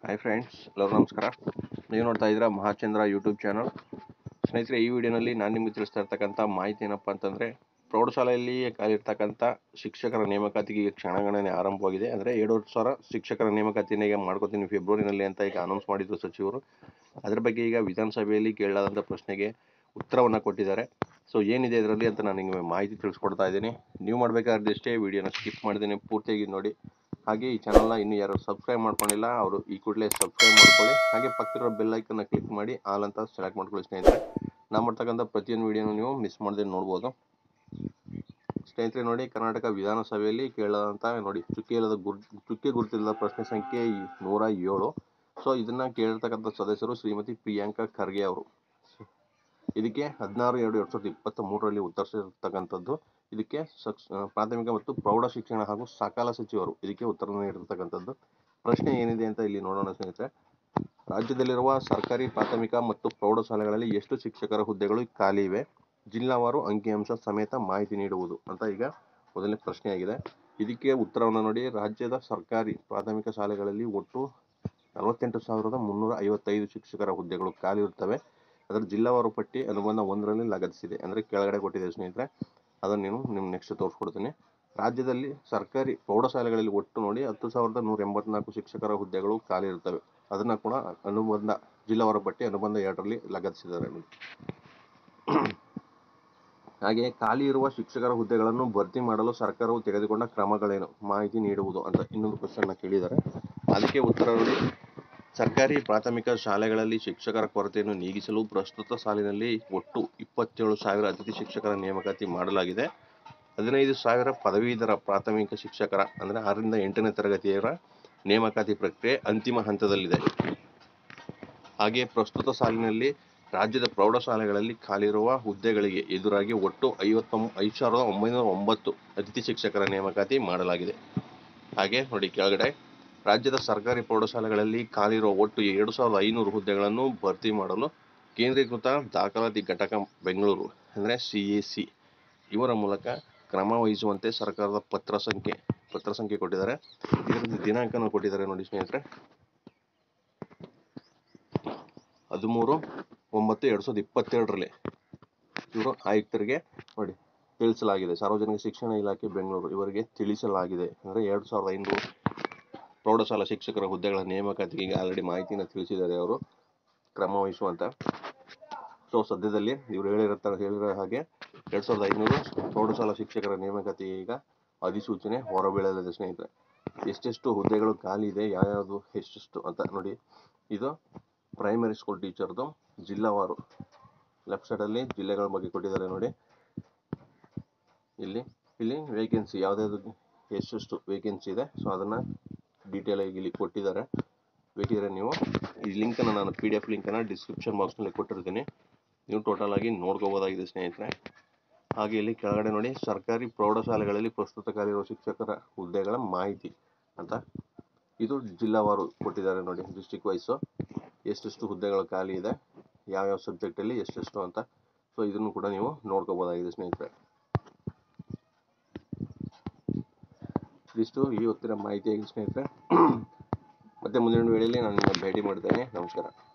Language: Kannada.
ಹಾಯ್ ಫ್ರೆಂಡ್ಸ್ ಎಲ್ಲರೂ ನಮಸ್ಕಾರ ನೀವು ನೋಡ್ತಾ ಇದ್ದೀರಾ ಮಹಾಚಂದ್ರ ಯೂಟ್ಯೂಬ್ ಚಾನಲ್ ಸ್ನೇಹಿತರೆ ಈ ವಿಡಿಯೋನಲ್ಲಿ ನಾನು ನಿಮಗೆ ತಿಳಿಸ್ತಾ ಇರ್ತಕ್ಕಂಥ ಮಾಹಿತಿ ಏನಪ್ಪ ಅಂತಂದರೆ ಪ್ರೌಢಶಾಲೆಯಲ್ಲಿ ಕಾಲಿರ್ತಕ್ಕಂಥ ಶಿಕ್ಷಕರ ನೇಮಕಾತಿಗೆ ಈಗ ಕ್ಷಣಗಣನೆ ಆರಂಭವಾಗಿದೆ ಅಂದರೆ ಎರಡೂವರೆ ಸಾವಿರ ಶಿಕ್ಷಕರ ನೇಮಕಾತಿನ ಈಗ ಮಾಡ್ಕೋತೀನಿ ಫೆಬ್ರವರಿನಲ್ಲಿ ಅಂತ ಈಗ ಅನೌನ್ಸ್ ಮಾಡಿದ್ರು ಸಚಿವರು ಅದ್ರ ಬಗ್ಗೆ ಈಗ ವಿಧಾನಸಭೆಯಲ್ಲಿ ಕೇಳಲಾದಂಥ ಪ್ರಶ್ನೆಗೆ ಉತ್ತರವನ್ನು ಕೊಟ್ಟಿದ್ದಾರೆ ಸೊ ಏನಿದೆ ಇದರಲ್ಲಿ ಅಂತ ನಾನು ನಿಮಗೆ ಮಾಹಿತಿ ತಿಳಿಸ್ಕೊಡ್ತಾ ಇದ್ದೀನಿ ನೀವು ಮಾಡಬೇಕಾದ್ರೆ ಇಷ್ಟೇ ವಿಡಿಯೋನ ಸ್ಕಿಪ್ ಮಾಡಿದ್ದೀನಿ ಪೂರ್ತಿಯಾಗಿ ನೋಡಿ ಹಾಗೆ ಈ ಚಾನಲ್ನ ಇನ್ನೂ ಯಾರು ಸಬ್ಸ್ಕ್ರೈಬ್ ಮಾಡ್ಕೊಂಡಿಲ್ಲ ಅವರು ಈ ಕೂಡಲೇ ಸಬ್ಸ್ಕ್ರೈಬ್ ಮಾಡ್ಕೊಳ್ಳಿ ಹಾಗೆ ಪಕ್ಕದಲ್ಲಿರೋ ಬೆಲ್ ಐಕನ್ನ ಕ್ಲಿಕ್ ಮಾಡಿ ಆಲ್ ಅಂತ ಸೆಲೆಕ್ಟ್ ಮಾಡ್ಕೊಳ್ಳಿ ಸ್ನೇಹಿತರೆ ನಾವು ಮಾಡ್ತಕ್ಕಂಥ ಪ್ರತಿಯೊಂದು ವಿಡಿಯೋನು ನೀವು ಮಿಸ್ ಮಾಡದೆ ನೋಡ್ಬೋದು ಸ್ನೇಹಿತರೆ ನೋಡಿ ಕರ್ನಾಟಕ ವಿಧಾನಸಭೆಯಲ್ಲಿ ಕೇಳದಂತ ನೋಡಿ ಚುಕ್ಕೆ ಇಲ್ಲದ ಗುರ್ ಚುಕ್ಕೆ ಗುರುತಿಲ್ಲದ ಪ್ರಶ್ನೆ ಸಂಖ್ಯೆ ಈ ನೂರ ಏಳು ಸೊ ಇದನ್ನ ಕೇಳಿರ್ತಕ್ಕಂಥ ಸದಸ್ಯರು ಶ್ರೀಮತಿ ಪ್ರಿಯಾಂಕಾ ಖರ್ಗೆ ಅವರು ಇದಕ್ಕೆ ಹದಿನಾರು ಎರಡು ಎರಡು ಸಾವಿರದ ಇಪ್ಪತ್ತ ಮೂರರಲ್ಲಿ ಉತ್ತರಿಸಿರ್ತಕ್ಕಂಥದ್ದು ಇದಕ್ಕೆ ಸಕ್ಸ್ ಪ್ರಾಥಮಿಕ ಮತ್ತು ಪ್ರೌಢ ಶಿಕ್ಷಣ ಹಾಗೂ ಸಕಾಲ ಸಚಿವರು ಇದಕ್ಕೆ ಉತ್ತರ ನೀಡಿರ್ತಕ್ಕಂಥದ್ದು ಪ್ರಶ್ನೆ ಏನಿದೆ ಅಂತ ಇಲ್ಲಿ ನೋಡೋಣ ಸ್ನೇಹಿತರೆ ರಾಜ್ಯದಲ್ಲಿರುವ ಸರ್ಕಾರಿ ಪ್ರಾಥಮಿಕ ಮತ್ತು ಪ್ರೌಢಶಾಲೆಗಳಲ್ಲಿ ಎಷ್ಟು ಶಿಕ್ಷಕರ ಹುದ್ದೆಗಳು ಖಾಲಿ ಇವೆ ಜಿಲ್ಲಾವಾರು ಅಂಕಿಅಂಶ ಸಮೇತ ಮಾಹಿತಿ ನೀಡುವುದು ಅಂತ ಈಗ ಮೊದಲನೇ ಪ್ರಶ್ನೆಯಾಗಿದೆ ಇದಕ್ಕೆ ಉತ್ತರವನ್ನು ನೋಡಿ ರಾಜ್ಯದ ಸರ್ಕಾರಿ ಪ್ರಾಥಮಿಕ ಶಾಲೆಗಳಲ್ಲಿ ಒಟ್ಟು ನಲವತ್ತೆಂಟು ಸಾವಿರದ ಮುನ್ನೂರ ಐವತ್ತೈದು ಶಿಕ್ಷಕರ ಹುದ್ದೆಗಳು ಖಾಲಿ ಇರುತ್ತವೆ ಅದರ ಜಿಲ್ಲಾವಾರು ಪಟ್ಟಿ ಅನುಬಂಧ ಒಂದರಲ್ಲಿ ಲಗತ್ತಿಸಿದೆ ಅಂದರೆ ಕೆಳಗಡೆ ಕೊಟ್ಟಿದೆ ಸ್ನೇಹಿತರೆ ಅದನ್ನು ನೀನು ನಿಮ್ಗೆ ನೆಕ್ಸ್ಟ್ ತೋರಿಸ್ಕೊಡ್ತೀನಿ ರಾಜ್ಯದಲ್ಲಿ ಸರ್ಕಾರಿ ಪ್ರೌಢಶಾಲೆಗಳಲ್ಲಿ ಒಟ್ಟು ನೋಡಿ ಹತ್ತು ಸಾವಿರದ ನೂರ ಎಂಬತ್ನಾಲ್ಕು ಶಿಕ್ಷಕರ ಹುದ್ದೆಗಳು ಖಾಲಿ ಇರುತ್ತವೆ ಅದನ್ನು ಕೂಡ ಅನುಬಂಧ ಜಿಲ್ಲಾವಾರು ಪಟ್ಟಿ ಅನುಬಂಧ ಎರಡರಲ್ಲಿ ಲಗತ್ತಿಸಿದ್ದಾರೆ ನೋಡಿ ಹಾಗೆ ಖಾಲಿ ಇರುವ ಶಿಕ್ಷಕರ ಹುದ್ದೆಗಳನ್ನು ಭರ್ತಿ ಮಾಡಲು ಸರ್ಕಾರವು ತೆಗೆದುಕೊಂಡ ಕ್ರಮಗಳೇನು ಮಾಹಿತಿ ನೀಡುವುದು ಅಂತ ಇನ್ನೊಂದು ಕ್ವಶನ್ನ ಕೇಳಿದ್ದಾರೆ ಅದಕ್ಕೆ ಉತ್ತರ ನೋಡಿ ಸರ್ಕಾರಿ ಪ್ರಾಥಮಿಕ ಶಾಲೆಗಳಲ್ಲಿ ಶಿಕ್ಷಕರ ಕೊರತೆಯನ್ನು ನೀಗಿಸಲು ಪ್ರಸ್ತುತ ಸಾಲಿನಲ್ಲಿ ಒಟ್ಟು ಇಪ್ಪತ್ತೇಳು ಸಾವಿರ ಅತಿಥಿ ಶಿಕ್ಷಕರ ನೇಮಕಾತಿ ಮಾಡಲಾಗಿದೆ ಹದಿನೈದು ಸಾವಿರ ಪದವೀಧರ ಪ್ರಾಥಮಿಕ ಶಿಕ್ಷಕರ ಅಂದರೆ ಆರರಿಂದ ಎಂಟನೇ ತರಗತಿಯರ ನೇಮಕಾತಿ ಪ್ರಕ್ರಿಯೆ ಅಂತಿಮ ಹಂತದಲ್ಲಿದೆ ಹಾಗೆ ಪ್ರಸ್ತುತ ಸಾಲಿನಲ್ಲಿ ರಾಜ್ಯದ ಪ್ರೌಢಶಾಲೆಗಳಲ್ಲಿ ಖಾಲಿರುವ ಹುದ್ದೆಗಳಿಗೆ ಎದುರಾಗಿ ಒಟ್ಟು ಐವತ್ತೊಂ ಐದು ಸಾವಿರದ ಒಂಬೈನೂರ ಒಂಬತ್ತು ಅತಿಥಿ ಶಿಕ್ಷಕರ ನೇಮಕಾತಿ ಮಾಡಲಾಗಿದೆ ಹಾಗೆ ನೋಡಿ ಕೆಳಗಡೆ ರಾಜ್ಯದ ಸರ್ಕಾರಿ ಪ್ರೌಢಶಾಲೆಗಳಲ್ಲಿ ಖಾಲಿರುವ ಒಟ್ಟು ಎರಡು ಸಾವಿರದ ಐನೂರು ಹುದ್ದೆಗಳನ್ನು ಭರ್ತಿ ಮಾಡಲು ಕೇಂದ್ರೀಕೃತ ದಾಖಲಾತಿ ಘಟಕ ಬೆಂಗಳೂರು ಅಂದರೆ ಸಿ ಎ ಸಿ ಇವರ ಮೂಲಕ ಕ್ರಮ ವಹಿಸುವಂತೆ ಸರ್ಕಾರದ ಪತ್ರ ಸಂಖ್ಯೆ ಪತ್ರ ಸಂಖ್ಯೆ ಕೊಟ್ಟಿದ್ದಾರೆ ಇದರಲ್ಲಿ ದಿನಾಂಕನ ಕೊಟ್ಟಿದ್ದಾರೆ ನೋಡಿ ಸ್ನೇಹಿತರೆ ಹದಿಮೂರು ಒಂಬತ್ತು ಎರಡು ಸಾವಿರದ ಇಪ್ಪತ್ತೆರಡರಲ್ಲಿ ಇವರು ಆಯುಕ್ತರಿಗೆ ನೋಡಿ ತಿಳಿಸಲಾಗಿದೆ ಸಾರ್ವಜನಿಕ ಶಿಕ್ಷಣ ಇಲಾಖೆ ಬೆಂಗಳೂರು ಇವರಿಗೆ ತಿಳಿಸಲಾಗಿದೆ ಅಂದರೆ ಎರಡು ಸಾವಿರದ ಐನೂರು ಪ್ರೌಢಶಾಲಾ ಶಿಕ್ಷಕರ ಹುದ್ದೆಗಳ ನೇಮಕಾತಿಗೆ ಈಗ ಆಲ್ರೆಡಿ ಮಾಹಿತಿನ ತಿಳಿಸಿದ್ದಾರೆ ಅವರು ಕ್ರಮ ವಹಿಸುವಂತ ಸೊ ಸದ್ಯದಲ್ಲಿ ಇವರು ಹೇಳಿರುತ್ತಾರೆ ಹೇಳಿರೋ ಹಾಗೆ ಎರಡು ಸಾವಿರದ ಐನೂರು ಪ್ರೌಢಶಾಲಾ ಶಿಕ್ಷಕರ ನೇಮಕಾತಿ ಈಗ ಅಧಿಸೂಚನೆ ಹೊರಬೀಳಲಿದೆ ಸ್ನೇಹಿತರೆ ಎಷ್ಟೆಷ್ಟು ಹುದ್ದೆಗಳು ಖಾಲಿ ಇದೆ ಯಾವ್ಯಾವುದು ಎಷ್ಟೆಷ್ಟು ಅಂತ ನೋಡಿ ಇದು ಪ್ರೈಮರಿ ಸ್ಕೂಲ್ ಟೀಚರ್ದು ಜಿಲ್ಲಾವಾರು ಲೆಫ್ಟ್ ಸೈಡಲ್ಲಿ ಜಿಲ್ಲೆಗಳ ಬಗ್ಗೆ ಕೊಟ್ಟಿದ್ದಾರೆ ನೋಡಿ ಇಲ್ಲಿ ಇಲ್ಲಿ ವೇಕೆನ್ಸಿ ಯಾವುದ್ಯಾವುದು ಎಷ್ಟೆಷ್ಟು ವೇಕೆನ್ಸಿ ಇದೆ ಸೊ ಅದನ್ನು ಡೀಟೇಲ್ ಆಗಿ ಇಲ್ಲಿ ಕೊಟ್ಟಿದ್ದಾರೆ ಬೇಕಿದ್ರೆ ನೀವು ಈ ಲಿಂಕನ್ನು ನಾನು ಪಿ ಡಿ ಎಫ್ ಲಿಂಕನ್ನು ಡಿಸ್ಕ್ರಿಪ್ಷನ್ ಬಾಕ್ಸ್ನಲ್ಲಿ ಕೊಟ್ಟಿರ್ತೀನಿ ನೀವು ಟೋಟಲ್ ಆಗಿ ನೋಡ್ಕೋಬೋದಾಗಿದೆ ಸ್ನೇಹಿತರೆ ಹಾಗೆ ಇಲ್ಲಿ ಕೆಳಗಡೆ ನೋಡಿ ಸರ್ಕಾರಿ ಪ್ರೌಢಶಾಲೆಗಳಲ್ಲಿ ಪ್ರಸ್ತುತ ಕಾಲಿರುವ ಶಿಕ್ಷಕರ ಹುದ್ದೆಗಳ ಮಾಹಿತಿ ಅಂತ ಇದು ಜಿಲ್ಲಾವಾರು ಕೊಟ್ಟಿದ್ದಾರೆ ನೋಡಿ ಡಿಸ್ಟಿಕ್ ವೈಸು ಎಷ್ಟೆಷ್ಟು ಹುದ್ದೆಗಳು ಖಾಲಿ ಇದೆ ಯಾವ್ಯಾವ ಸಬ್ಜೆಕ್ಟಲ್ಲಿ ಎಷ್ಟೆಷ್ಟು ಅಂತ ಸೊ ಇದನ್ನು ಕೂಡ ನೀವು ನೋಡ್ಕೋಬೋದಾಗಿದೆ ಸ್ನೇಹಿತರೆ ಇದಿಷ್ಟು ಈ ಹೊತ್ತಿನ ಮಾಹಿತಿಯಾಗಿ ಸ್ನೇಹಿತರೆ ಮತ್ತೆ ಮುಂದಿನ ವೇಳೆಯಲ್ಲಿ ನಾನು ನಿಮ್ಮನ್ನು ಭೇಟಿ ಮಾಡ್ತೇನೆ ನಮಸ್ಕಾರ